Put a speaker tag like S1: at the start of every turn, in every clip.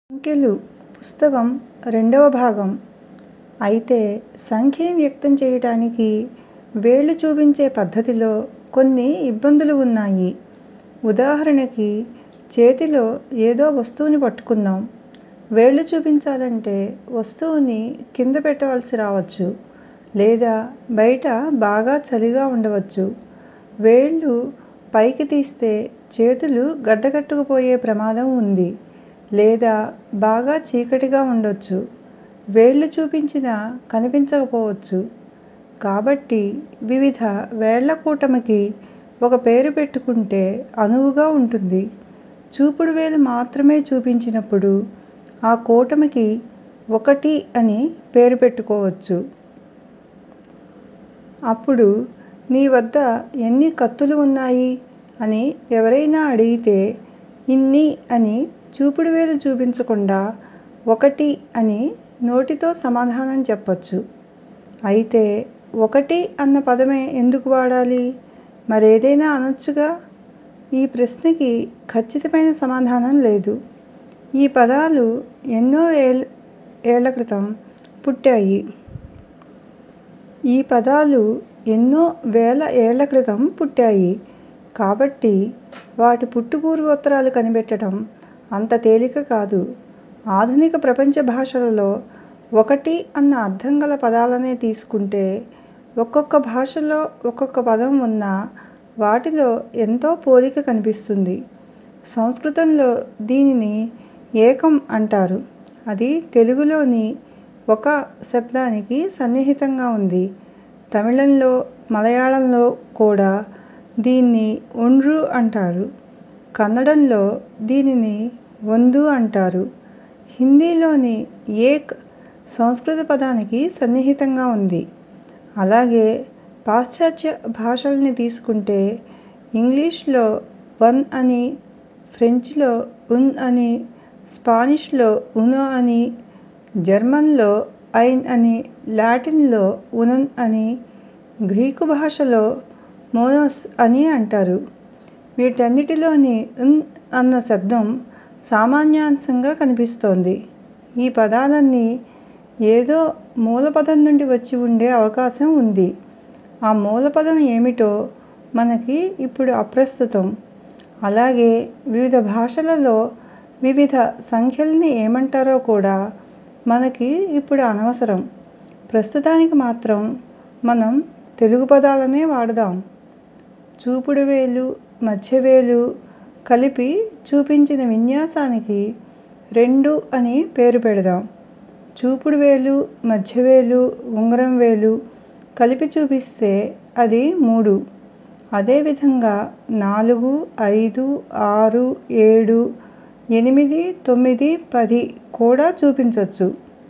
S1: అంకెలు పుస్తకం రెండవ భాగం అయితే సంఖ్యని వ్యక్తం చేయటానికి వేళ్ళు చూపించే పద్ధతిలో కొన్ని ఇబ్బందులు ఉన్నాయి. ఉదాహరణకి చేతిలో ఏదో వస్తువుని పట్టుకుందాం. వేళ్ళు చూపించాలంటే వస్తువుని కింద పెట్టవలసి రావచ్చు. లేదా బయట బాగా చలిగా ఉండవచ్చు. వేళ్ళు పైకి తీస్తే చేతులు గడ్డకట్టుకుపోయే ప్రమాదం ఉంది. లేదా బాగా చీకటిగా ఉండొచ్చు. వేళ్ళు చూపించినా కనిపించకపోవచ్చు. కాబట్టి వివిధ వేళ్ళ కూటమికి ఒక పేరు పెట్టుకుంటే అనువుగా ఉంటుంది. చూపుడు వేలు మాత్రమే చూపించినప్పుడు ఆ కూటమికి ఒకటి అని పేరు పెట్టుకోవచ్చు. అప్పుడు నీ వద్ద ఎన్ని కత్తులు ఉన్నాయి అని ఎవరైనా అడిగితే ఇన్ని అని చూపుడు వేలు చూపించకుండా ఒకటి అని నోటితో సమాధానం చెప్పొచ్చు. అయితే ఒకటి అన్న పదమే ఎందుకు వాడాలి? మరేదైనా అనొచ్చుగా? ఈ ప్రశ్నకి ఖచ్చితమైన సమాధానం లేదు. ఈ పదాలు ఎన్నో ఏళ్ళ క్రితం పుట్టాయి. ఈ పదాలు ఎన్నో వేల ఏళ్ళ క్రితం పుట్టాయి. కాబట్టి వాటి పుట్టు పూర్వోత్తరాలు కనిపెట్టటం అంత తేలిక కాదు. ఆధునిక ప్రపంచ భాషలలో ఒకటి అన్న అర్థం గల పదాలనే తీసుకుంటే ఒక్కొక్క భాషలో ఒక్కొక్క పదం ఉన్నా వాటిలో ఎంతో పోలిక కనిపిస్తుంది. సంస్కృతంలో దీనిని ఏకం అంటారు. అది తెలుగులోని ఒక శబ్దానికి సన్నిహితంగా ఉంది. తమిళంలో, మలయాళంలో కూడా దీన్ని ఒండ్రు అంటారు. కన్నడంలో దీనిని ಒಂದು అంటారు. హిందీలోని ఏక్ సంస్కృత పదానికి సన్నిహితంగా ఉంది. అలాగే పాశ్చాత్య భాషల్ని తీసుకుంటే ఇంగ్లీషులో వన్ అని, ఫ్రెంచ్లో ఉన్ అని, స్పానిష్ లో ఉనో అని, జర్మన్ లో ఐన్ అని, లాటిన్ లో ఉనన్ అని, గ్రీకు భాషలో మోనోస్ అని అంటారు. వీటన్నిటిలోని న్ అన్న శబ్దం సామాన్యాంశంగా కనిపిస్తోంది. ఈ పదాలన్నీ ఏదో మూల పదం నుండి వచ్చి ఉండే అవకాశం ఉంది. ఆ మూల పదం ఏమిటో మనకి ఇప్పుడు అప్రస్తుతం. అలాగే వివిధ భాషలలో వివిధ సంఖ్యల్ని ఏమంటారో కూడా మనకి ఇప్పుడు అనవసరం. ప్రస్తుతానికి మాత్రం మనం తెలుగు పదాలనే వాడదాం. చూపుడు వేలు, మధ్య వేలు కలిపి చూపించిన విన్యాసానికి రెండు అని పేరు పెడదాం. చూపుడు వేలు, మధ్య వేలు, ఉంగరం వేలు కలిపి చూపిస్తే అది మూడు. అదే విధంగా నాలుగు, ఐదు, ఆరు, ఏడు, ఎనిమిది, తొమ్మిది, పది కూడా చూపించొచ్చు.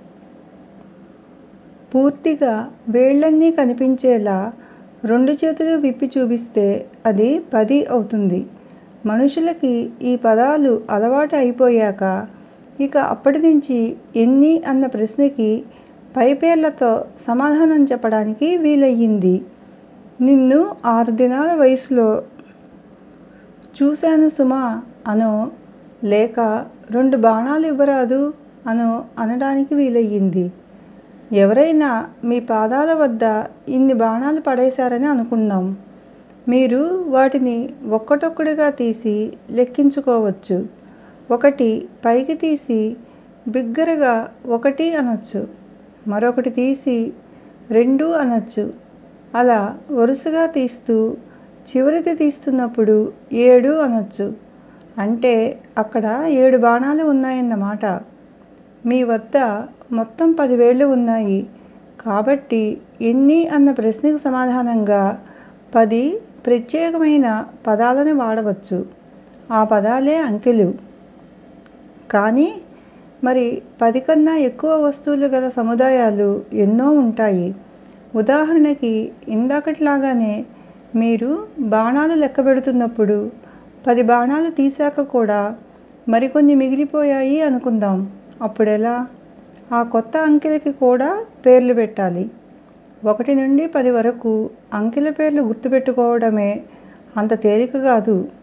S1: పూర్తిగా వేళ్ళన్నీ కనిపించేలా రెండు చేతులూ విప్పి చూపిస్తే అది పది అవుతుంది. మనుషులకి ఈ పదాలు అలవాటు అయిపోయాక ఇక అప్పటినుంచి ఎన్ని అన్న ప్రశ్నకి పై పేర్లతో సమాధానం చెప్పడానికి వీలయింది. నిన్ను ఆరు దినాల వయసులో చూశాను సుమా అనో లేక రెండు బాణాలు ఇవ్వరాదూ అనో అనడానికి వీలయింది. ఎవరైనా మీ పాదాల వద్ద ఇన్ని బాణాలు పడేశారని అనుకుందాం. మీరు వాటిని ఒక్కొక్కటిగా తీసి లెక్కించుకోవచ్చు. ఒకటి పైకి తీసి బిగ్గరగా ఒకటి అనొచ్చు. మరొకటి తీసి రెండు అనొచ్చు. అలా వరుసగా తీస్తూ చివరిది తీస్తున్నప్పుడు ఏడు అనొచ్చు. అంటే అక్కడ ఏడు బాణాలు ఉన్నాయన్నమాట. మీ వద్ద మొత్తం పది వేళ్ళు ఉన్నాయి. కాబట్టి ఎన్ని అన్న ప్రశ్నకి సమాధానంగా పది ప్రత్యేకమైన పదాలని వాడవచ్చు. ఆ పదాలే అంకెలు. కానీ మరి పది కన్నా ఎక్కువ వస్తువులు గల సముదాయాలు ఎన్నో ఉంటాయి. ఉదాహరణకి ఇందాకటిలాగానే మీరు బాణాలు లెక్కపెడుతున్నప్పుడు పది బాణాలు తీశాక కూడా మరికొన్ని మిగిలిపోయాయి అనుకుందాం. అప్పుడెలా? ఆ కొత్త అంకెలకి కూడా పేర్లు పెట్టాలి. ఒకటి నుండి పది వరకు అంకెల పేర్లు గుర్తు పెట్టుకోవడమే అంత తేలిక కాదు.